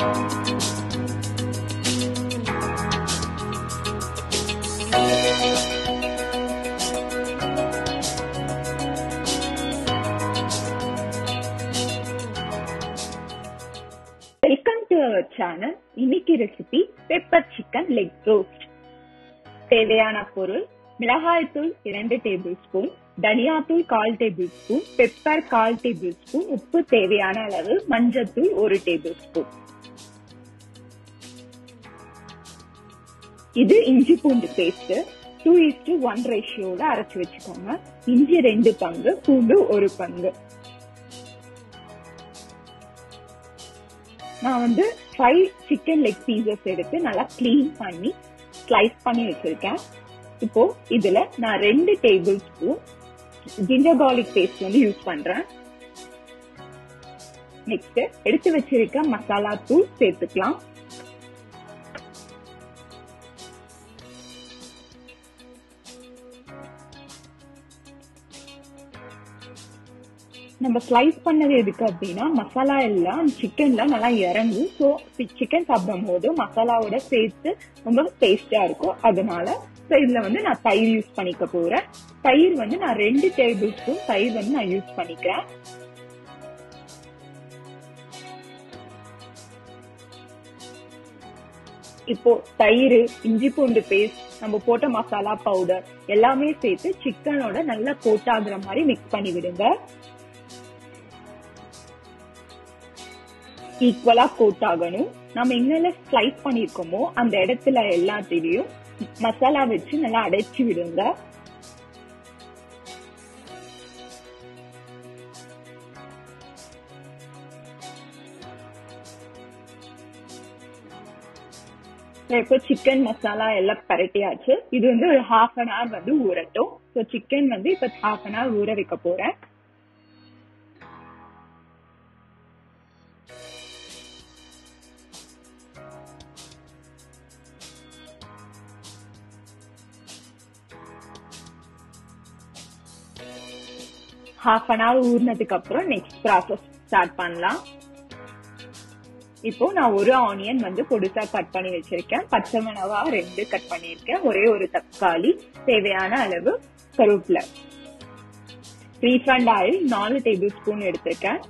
welcome to our channel இன்னைக்கு recipe pepper chicken leg roast தேவையான பொருள் மிளகாய்த்தூள் இரண்டு டேபிள் ஸ்பூன் தனியாத்தூள் கால் டேபிள் ஸ்பூன் பெப்பர் கால் டேபிள் ஸ்பூன் உப்பு தேவையான அளவு மஞ்சத்தூள் ஒரு டேபிள் ஸ்பூன் இது இஞ்சி பூண்டு paste two is to one ரேஷியோல அரைச்சு வச்சுக்கோங்க இஞ்சி ரெண்டு பங்கு பூண்டு ஒரு பங்கு நான் வந்து ஃபைவ் சிக்கன் லெக் பீசஸ் எடுத்து நல்லா க்ளீன் பண்ணி ஸ்லைஸ் பண்ணி வச்சிருக்கேன் இப்போ இதுல நான் ரெண்டு table spoon ginger garlic paste வந்து யூஸ் பண்றேன் நெக்ஸ்ட் எடுத்து வச்சிருக்க மசாலா தூள் சேர்த்துக்கலாம் நம்ம ஸ்லைஸ் பண்ணது எதுக்கு அப்படின்னா மசாலா எல்லாம் சிக்கன்ல நல்லா இறங்கும் ஸோ சிக்கன் சாப்பிடும் போது மசாலாவோட சேர்த்து ரொம்ப டேஸ்டா இருக்கும் அதனால ஸோ இதுல வந்து நான் தயிர் யூஸ் பண்ணிக்க போறேன் தயிர் வந்து நான் ரெண்டு டேபிள் ஸ்பூன் தயிர் வந்து நான் யூஸ் பண்ணிக்கிறேன் இப்போ தயிர் இஞ்சி பூண்டு பேஸ்ட் நம்ம போட்ட மசாலா பவுடர் எல்லாமே சேர்த்து சிக்கனோட நல்லா கோட் ஆகுற மாதிரி மிக்ஸ் பண்ணி விடுங்க ஈக்குவலா கோட் ஆகணும் நம்ம எங்கெல்லாம் ஸ்லைஸ் பண்ணிருக்கோமோ அந்த இடத்துல எல்லாத்திலையும் மசாலா வச்சு நல்லா அடைச்சு விடுங்க இப்போ சிக்கன் மசாலா எல்லாம் பரட்டியாச்சு இது வந்து ஒரு ஹாஃப் அன் ஹவர் வந்து ஊறட்டும் ஸோ சிக்கன் வந்து இப்போ ஹாஃப் அன் ஹவர் ஊற வைக்க போறேன் ஹாஃப் அன் ஹவர் ஊறினதுக்கு அப்புறம் நெக்ஸ்ட் ப்ராசஸ் ஸ்டார்ட் பண்ணலாம் இப்போ நான் ஒரு ஆனியன் வந்து பொடிசா கட் பண்ணி வச்சிருக்கேன் பச்சை மிளகா ரெண்டு கட் பண்ணியிருக்கேன் ஒரே ஒரு தக்காளி தேவையான அளவு கருவேப்பிலை ரீஃபண்ட் ஆயில் நாலு டேபிள் ஸ்பூன் எடுத்திருக்கேன்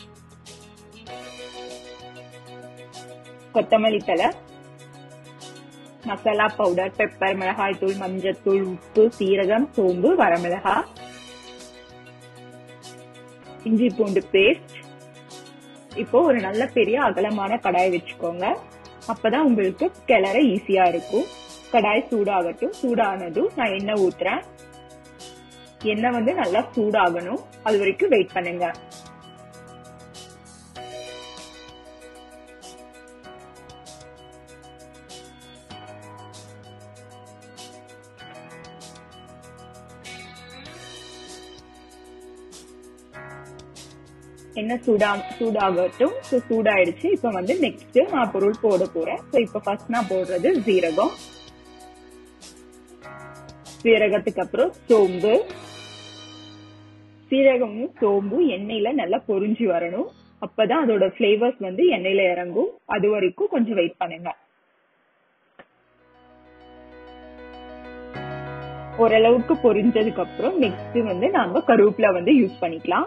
கொத்தமல்லி தலை மசாலா பவுடர் பெப்பர் மிளகாய் தூள் மஞ்சள் தூள் உப்பு சீரகம் சோம்பு வரமிளகாய் இஞ்சி பூண்டு பேஸ்ட் இப்போ ஒரு நல்ல பெரிய அகலமான கடாய் வச்சுக்கோங்க அப்பதான் உங்களுக்கு கிளற ஈஸியா இருக்கும் கடாய் சூடாகட்டும் சூடானதும் நான் எண்ணெய் ஊத்துறேன் எண்ணெய் வந்து நல்லா சூடாகணும் அது வரைக்கும் வெயிட் பண்ணுங்க என்ன சூடா சூடாகட்டும் ஸோ சூடாயிடுச்சு இப்போ வந்து நெக்ஸ்ட் நான் பொருள் போட போறேன் ஸோ இப்போ ஃபர்ஸ்ட் நான் போடுறது ஜீரகம் சீரகத்துக்கு அப்புறம் சோம்பு சீரகமும் சோம்பும் எண்ணெயில நல்லா பொரிஞ்சு வரணும் அப்பதான் அதோட ஃபிளேவர்ஸ் வந்து எண்ணெயில இறங்கும் அது வரைக்கும் கொஞ்சம் வெயிட் பண்ணுங்க ஓரளவுக்கு பொரிஞ்சதுக்கு அப்புறம் நெக்ஸ்ட் வந்து நாங்க கருவேப்பிலை வந்து யூஸ் பண்ணிக்கலாம்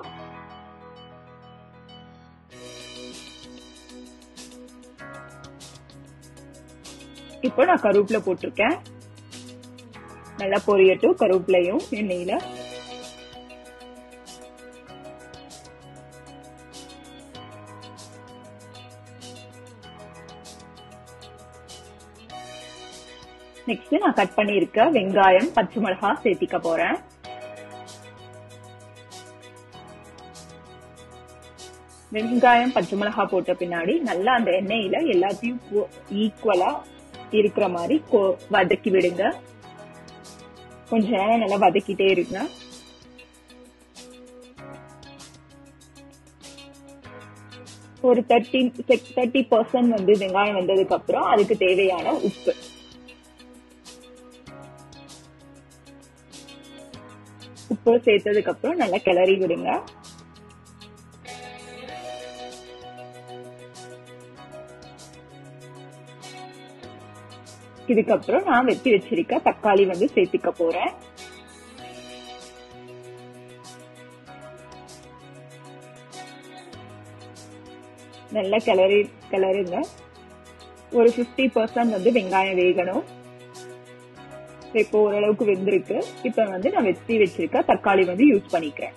இப்போ நான் கருவேப்பிலை போட்டிருக்கேன் நல்லா பொரியட்டும் கருவேப்பிலையும் எண்ணெயில நெக்ஸ்ட் நான் கட் பண்ணிருக்க வெங்காயம் பச்சை மிளகாய் சேர்த்திக்க போறேன் வெங்காயம் பச்சை மிளகாய் போட்ட பின்னாடி நல்லா அந்த எண்ணெயில எல்லாத்தையும் ஈக்குவலா இருக்கிற மாதிரி வதக்கி விடுங்க கொஞ்ச நேரம் நல்லா வதக்கிட்டே இருங்க ஒரு தேர்ட்டி தேர்ட்டி பர்சன்ட் வந்து வெங்காயம் வந்ததுக்கு அப்புறம் அதுக்கு தேவையான உப்பு உப்பு சேர்த்ததுக்கு அப்புறம் நல்லா கிளறி விடுங்க இதுக்கப்புறம் நான் வெட்டி வச்சிருக்க தக்காளி வந்து சேர்த்துக்க போறேன் நல்லா கிளறி கிளறுங்க ஒரு பிப்டி பர்சன்ட் வந்து வெங்காயம் வேகணும் இப்போ ஓரளவுக்கு வெந்திருக்கு இப்ப வந்து நான் வெட்டி வச்சிருக்க தக்காளி வந்து யூஸ் பண்ணிக்கிறேன்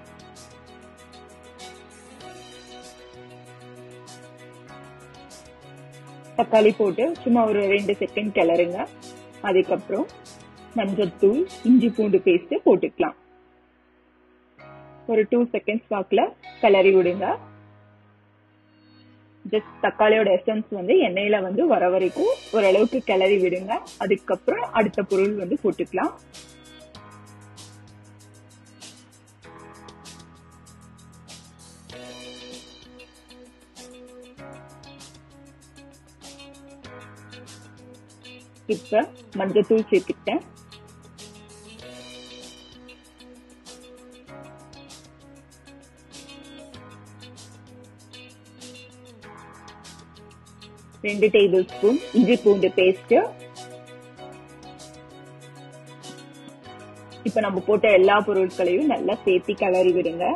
தக்காளி போட்டு சும்மா ஒரு ரெண்டு செகண்ட் கிளறுங்க அதுக்கப்புறம் மஞ்சத்தூள் இஞ்சி பூண்டு பேஸ்ட் போட்டுக்கலாம் ஒரு டூ செகண்ட்ஸ் வாக்குல கிளறி விடுங்க ஜஸ்ட் தக்காளியோட எசன்ஸ் வந்து எண்ணெயில வந்து வர வரைக்கும் ஓரளவுக்கு கிளறி விடுங்க அதுக்கப்புறம் அடுத்த பொருள் வந்து போட்டுக்கலாம் இப்ப மஞ்சத்தூள் சேர்த்துக்கிட்டேன் ரெண்டு டேபிள் ஸ்பூன் இஞ்சி பூண்டு பேஸ்ட் இப்ப நம்ம போட்ட எல்லா பொருட்களையும் நல்லா சேர்த்து கிளறி விடுங்க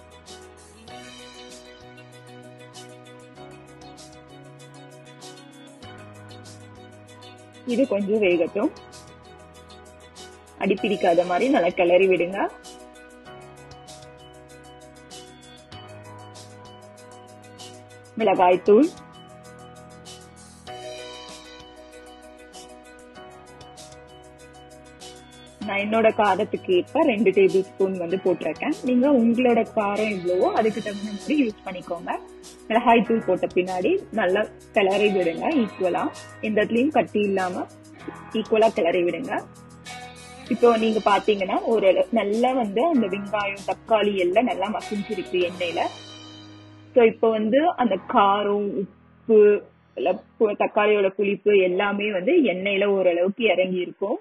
இது கொஞ்சம் வேகட்டும் அடிப்பிடிக்காத மாதிரி நல்லா கிளறி விடுங்க மிளகாய் தூள் நான் என்னோட காரத்துக்கு ஏற்ப ரெண்டு டேபிள் ஸ்பூன் வந்து போட்டிருக்கேன் நீங்க உங்களோட காரம் எவ்வளவோ அதுக்கு தகுந்த மாதிரி யூஸ் பண்ணிக்கோங்க மிளகாய் தூள் போட்ட பின்னாடி நல்லா கிளறி விடுங்க ஈக்குவலா எந்த இடத்துலயும் கட்டி இல்லாம ஈக்குவலா கிளறி விடுங்க இப்போ நீங்க பாத்தீங்கன்னா ஒரு நல்லா வந்து அந்த வெங்காயம் தக்காளி எல்லாம் நல்லா மசிஞ்சிருக்கு எண்ணெயில சோ இப்போ வந்து அந்த காரம் உப்பு தக்காளியோட புளிப்பு எல்லாமே வந்து எண்ணெயில ஓரளவுக்கு இறங்கி இருக்கும்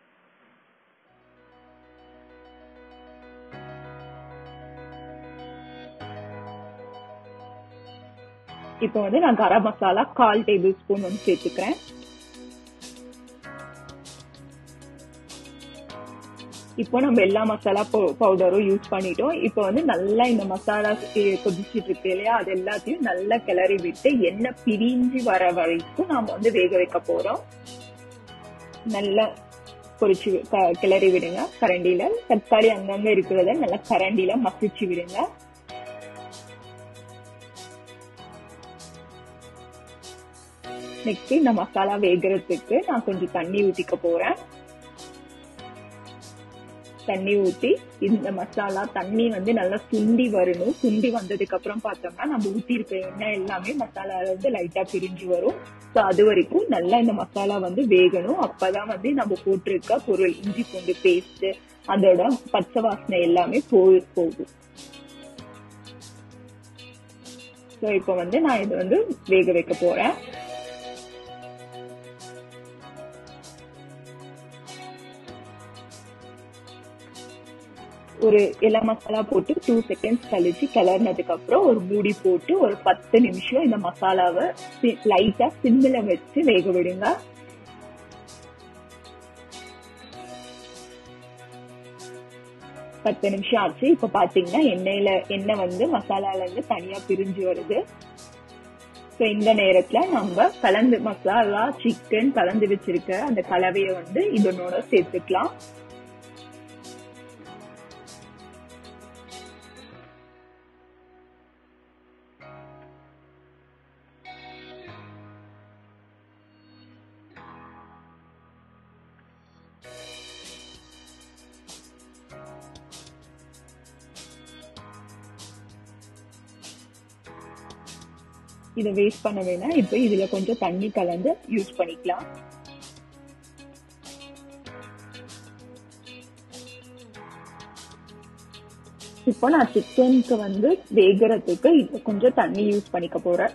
இப்போ வந்து நான் கரம் மசாலா கால் டேபிள் ஸ்பூன் வந்து சேர்த்துக்கிறேன் இப்போ நம்ம எல்லா மசாலா பவுடரும் யூஸ் பண்ணிட்டோம் இப்போ வந்து நல்லா இந்த மசாலா கொதிச்சிட்டு இருக்கு இல்லையா அது எல்லாத்தையும் நல்லா கிளறி விட்டு எண்ணெய் பிரிஞ்சு வர வரைக்கும் நாம வந்து வேக வைக்க போறோம் நல்லா பொரிச்சு கிளறி விடுங்க கரண்டியில தக்காளி அங்கங்க இருக்கிறத நல்லா கரண்டியில மசிச்சு விடுங்க நெக்ஸ்ட் இந்த மசாலா வேகிறதுக்கு நான் கொஞ்சம் தண்ணி ஊத்திக்க போறேன் தண்ணி ஊத்தி இந்த மசாலா தண்ணி வந்து நல்லா சுண்டி வரணும் சுண்டி வந்ததுக்கு அப்புறம் பார்த்தோம்னா நம்ம ஊத்தி இருக்க எண்ணெய் எல்லாமே மசாலால இருந்து லைட்டா பிரிஞ்சு வரும் ஸோ அது வரைக்கும் நல்லா இந்த மசாலா வந்து வேகணும் அப்பதான் வந்து நம்ம போட்டிருக்க பொருள் இஞ்சி பூண்டு பேஸ்ட் அதோட பச்சை வாசனை எல்லாமே போய் போகும் ஸோ இப்போ வந்து நான் இதை வந்து வேக வைக்க போறேன் ஒரு எல்லா மசாலா போட்டு டூ செகண்ட்ஸ் கழிச்சு கிளறினதுக்கு அப்புறம் ஒரு மூடி போட்டு ஒரு பத்து நிமிஷம் இந்த மசாலாவை லைட்டா சிம்மில வச்சு வேக விடுங்க பத்து நிமிஷம் ஆச்சு இப்ப பாத்தீங்கன்னா எண்ணெயில எண்ணெய் வந்து மசாலால இருந்து தனியா பிரிஞ்சு வருது ஸோ இந்த நேரத்துல நம்ம கலந்து மசாலா சிக்கன் கலந்து வச்சிருக்க அந்த கலவையை வந்து இதனோட சேர்த்துக்கலாம் இதை வேஸ்ட் பண்ண வேணாம் இப்போ இதுல கொஞ்சம் தண்ணி கலந்து யூஸ் பண்ணிக்கலாம் இப்போ நான் சிக்கனுக்கு வந்து வேகிறதுக்கு இது கொஞ்சம் தண்ணி யூஸ் பண்ணிக்க போறேன்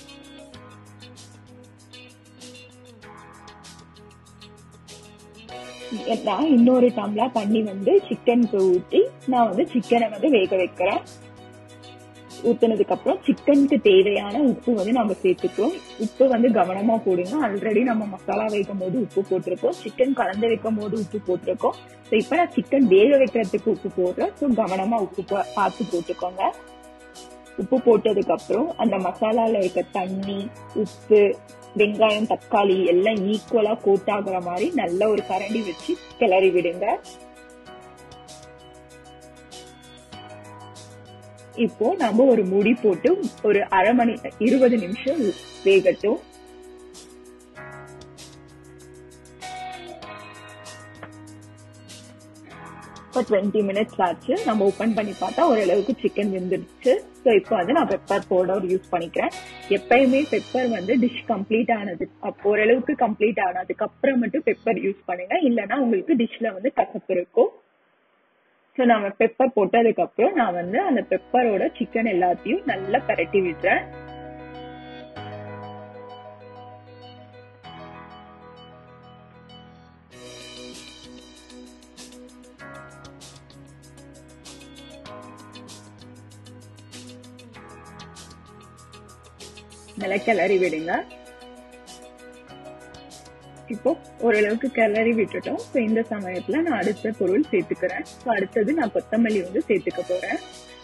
நான் இன்னொரு டம்ளர் தண்ணி வந்து சிக்கனுக்கு ஊற்றி நான் வந்து சிக்கனை வந்து வேக வைக்கிறேன் ஊத்துனதுக்கு அப்புறம் சிக்கனுக்கு தேவையான உப்பு வந்து நம்ம சேர்த்துக்கிறோம் உப்பு வந்து கவனமா போடுங்க ஆல்ரெடி நம்ம மசாலா வைக்கும் போது உப்பு போட்டிருக்கோம் சிக்கன் கலந்து வைக்கும் போது உப்பு போட்டிருக்கோம் ஸோ இப்போ நான் சிக்கன் வேக வைக்கிறதுக்கு உப்பு போடுறேன் ஸோ கவனமா உப்பு பா- பார்த்து போட்டுக்கோங்க உப்பு போட்டதுக்கு அப்புறம் அந்த மசாலால இருக்க தண்ணி உப்பு வெங்காயம் தக்காளி எல்லாம் ஈக்குவலா கோட் ஆகுற மாதிரி நல்ல ஒரு கரண்டி வச்சு கிளறி விடுங்க இப்போ நம்ம ஒரு முடி போட்டு ஒரு அரை மணி இருபது நிமிஷம் வேகட்டும் இப்போ டுவெண்ட்டி மினிட்ஸ் ஆச்சு நம்ம ஓபன் பண்ணி பார்த்தா ஓரளவுக்கு சிக்கன் வெந்துடுச்சு ஸோ இப்போ வந்து நான் பெப்பர் பவுடர் யூஸ் பண்ணிக்கிறேன் எப்பயுமே பெப்பர் வந்து டிஷ் கம்ப்ளீட் ஆனது அப்போ ஓரளவுக்கு கம்ப்ளீட் ஆனதுக்கு அப்புறம் மட்டும் பெப்பர் யூஸ் பண்ணுங்க இல்லைன்னா உங்களுக்கு டிஷ்ல வந்து கசப்பு இருக்கும் ஸோ நம்ம பெப்பர் போட்டதுக்கு அப்புறம் நான் வந்து அந்த பெப்பரோட சிக்கன் எல்லாத்தையும் நல்லா பரட்டி விடுறேன் நல்லா கிளறி விடுங்க இப்போ ஓரளவுக்கு கிளறி விட்டுட்டோம் ஸோ இந்த சமயத்துல நான் அடுத்த பொருள் சேர்த்துக்கிறேன் ஸோ அடுத்தது நான் கொத்தமல்லி வந்து சேர்த்துக்க போறேன்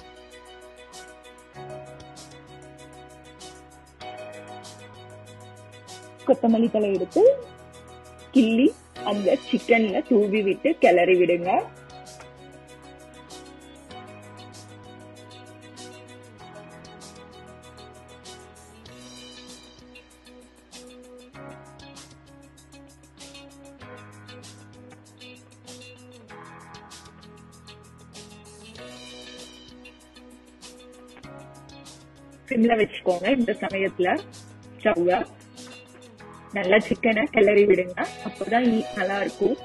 கொத்தமல்லி தலை எடுத்து கிள்ளி அந்த சிக்கன்ல தூவி விட்டு கிளறி விடுங்க சிம்ல வச்சுக்கோங்க இந்த சமயத்துல ஸ்டவ்ல நல்லா சிக்கனை கிளறி விடுங்க அப்பதான் ஈ- நல்லா இருக்கும்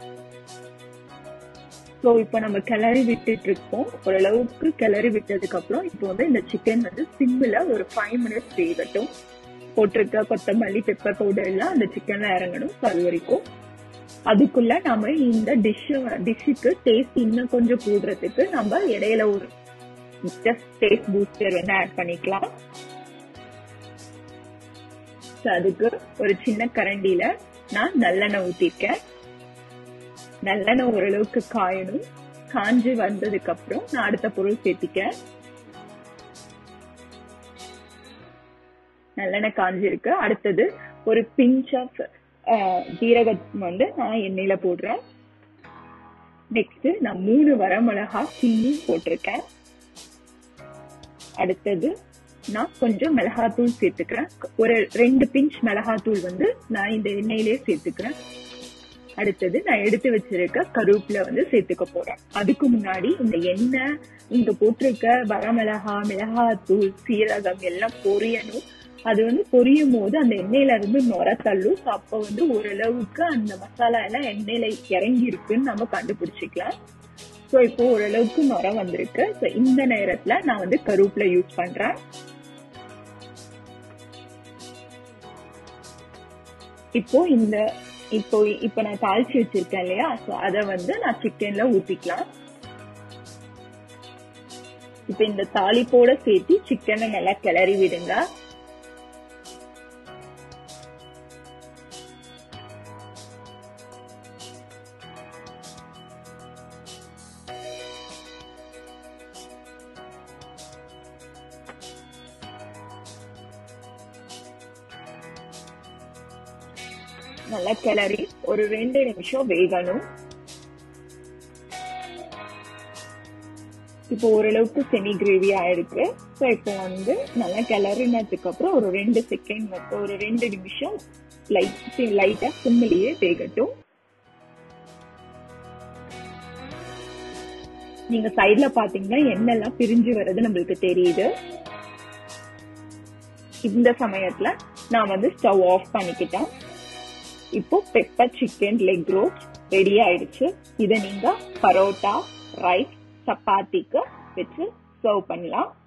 சோ இப்போ நம்ம கிளறி விட்டுட்டு இருக்கோம் ஓரளவுக்கு கிளறி விட்டதுக்கு அப்புறம் இப்போ வந்து இந்த சிக்கன் வந்து சிம்ல ஒரு ஃபைவ் மினிட்ஸ் வேகட்டும் போட்டிருக்க கொத்தமல்லி பெப்பர் பவுடர் எல்லாம் அந்த சிக்கன்ல இறங்கணும் so அது வரைக்கும் அதுக்குள்ள நம்ம இந்த டிஷ் டிஷ்ஷுக்கு டேஸ்ட் இன்னும் கொஞ்சம் கூடுறதுக்கு நம்ம இடையில ஒரு ஜஸ்ட் டேஸ்ட் பூஸ்டர் வந்து ஆட் பண்ணிக்கலாம் So, அதுக்கு ஒரு சின்ன கரண்டியில நான் நல்லெண்ணெய் ஊத்திருக்கேன் நல்லெண்ணெய் ஓரளவுக்கு காயணும் காஞ்சி வந்ததுக்கு அப்புறம் நான் அடுத்த பொருள் சேர்த்திக்கேன் நல்லெண்ணெய் காஞ்சிருக்கு அடுத்தது ஒரு பிஞ்ச் ஆஃப் ஜீரகம் வந்து நான் எண்ணெயில போடுறேன் நெக்ஸ்ட் நான் மூணு வரமிளகா கிள்ளி போட்டிருக்கேன் அடுத்தது நான் கொஞ்சம் மிளகாத்தூள் சேர்த்துக்கிறேன் ஒரு ரெண்டு பிஞ்ச் மிளகாத்தூள் வந்து நான் இந்த எண்ணெயிலே சேர்த்துக்கிறேன் அடுத்தது நான் எடுத்து வச்சிருக்க கருவேப்பிலை வந்து சேர்த்துக்க போறேன் அதுக்கு முன்னாடி இந்த எண்ணெய் இங்க போட்டிருக்க வரமிளகா மிளகாத்தூள் சீரகம் எல்லாம் பொரியணும் அது வந்து பொரியும் போது அந்த எண்ணெயில இருந்து நுர தள்ளும் So, அப்ப வந்து ஓரளவுக்கு அந்த மசாலா எல்லாம் எண்ணெயில இறங்கி இருக்குன்னு நம்ம கண்டுபிடிச்சிக்கலாம் சோ இப்போ ஓரளவுக்கு நுர வந்திருக்கு So, இந்த நேரத்துல நான் வந்து கருவேப்பிலை யூஸ் பண்றேன் இப்போ இந்த இப்போ இப்போ நான் தாளிச்சு வச்சிருக்கேன் இல்லையா சோ அத வந்து நான் சிக்கன்ல ஊத்திக்கலாம் இப்போ இந்த தாளிப்போட சேர்த்து சிக்கனை நல்லா கிளறி விடுங்க நல்லா கிளறி ஒரு ரெண்டு நிமிஷம் வேகணும் இப்போ ஓரளவுக்கு செமி கிரேவி ஆயிருக்கு ஸோ இப்போ வந்து நல்லா கிளறினதுக்கு அப்புறம் ஒரு ரெண்டு செகண்ட் மட்டும் ஒரு ரெண்டு நிமிஷம் லைட் லைட்டா சிம்மிலேயே வேகட்டும் நீங்க சைட்ல பாத்தீங்கன்னா எண்ணெய்லாம் பிரிஞ்சு வர்றது நம்மளுக்கு தெரியுது இந்த சமயத்துல நான் வந்து ஸ்டவ் ஆஃப் பண்ணிக்கிட்டேன் இப்போ pepper chicken leg roast ready ஆயிடுச்சு இதை நீங்க பரோட்டா ரைஸ் சப்பாத்திக்கு வச்சு சர்வ் பண்ணலாம்